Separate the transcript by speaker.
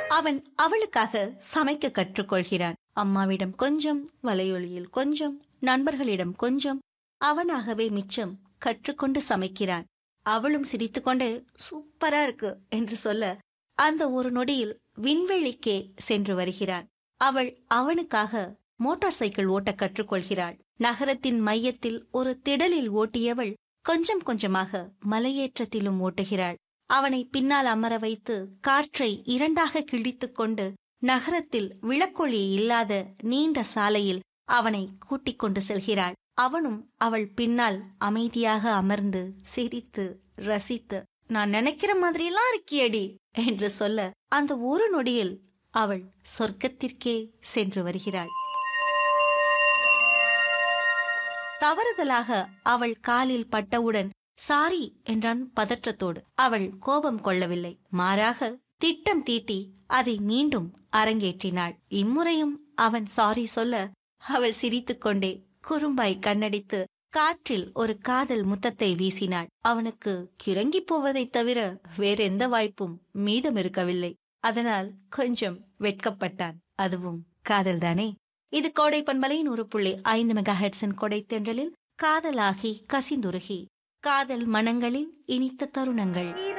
Speaker 1: அவன் அவளுக்காக சமைக்க கற்றுக்கொள்கிறான் அம்மாவிடம் கொஞ்சம் வலையொலியில் கொஞ்சம் நண்பர்களிடம் கொஞ்சம் அவனாகவே மிச்சம் கற்றுக்கொண்டு சமைக்கிறான் அவளும் சிரித்துக்கொண்டு சூப்பரா இருக்கு என்று சொல்ல அந்த ஒரு நொடியில் விண்வெளிக்கே சென்று வருகிறான் அவள் அவனுக்காக மோட்டார் சைக்கிள் ஓட்ட கற்றுக்கொள்கிறாள் நகரத்தின் மையத்தில் ஒரு திடலில் ஓட்டியவள் கொஞ்சம் கொஞ்சமாக மலையேற்றத்திலும் ஓட்டுகிறாள் அவனை பின்னால் அமர வைத்து காற்றை இரண்டாக கிழித்துக் கொண்டு நகரத்தில் விளக்கொளி இல்லாத நீண்ட சாலையில் அவனை கூட்டிக் கொண்டு செல்கிறாள் அவனும் அவள் பின்னால் அமைதியாக அமர்ந்து சிரித்து ரசித்து நான் நினைக்கிற மாதிரியெல்லாம் இருக்கியடி என்று சொல்ல அந்த ஒரு நொடியில் அவள் சொர்க்கத்திற்கே சென்று வருகிறாள் தவறுதலாக அவள் காலில் பட்டவுடன் சாரி என்றான் பதற்றத்தோடு அவள் கோபம் கொள்ளவில்லை மாறாக திட்டம் தீட்டி அதை மீண்டும் அரங்கேற்றினாள் இம்முறையும் அவன் சாரி சொல்ல அவள் சிரித்துக்கொண்டே குறும்பாய் கண்ணடித்து காற்றில் ஒரு காதல் முத்தத்தை வீசினாள் அவனுக்கு கிறங்கி போவதைத் தவிர வேறெந்த வாய்ப்பும் மீதம் இருக்கவில்லை அதனால் கொஞ்சம் வெட்கப்பட்டான் அதுவும் காதல்தானே இது கோடை பண்பலையின் ஒரு புள்ளி ஐந்து மெகா ஹெட்ஸின் கொடை தென்றலில் காதலாகி கசிந்துருகி காதல் மனங்களில் இனித்த தருணங்கள்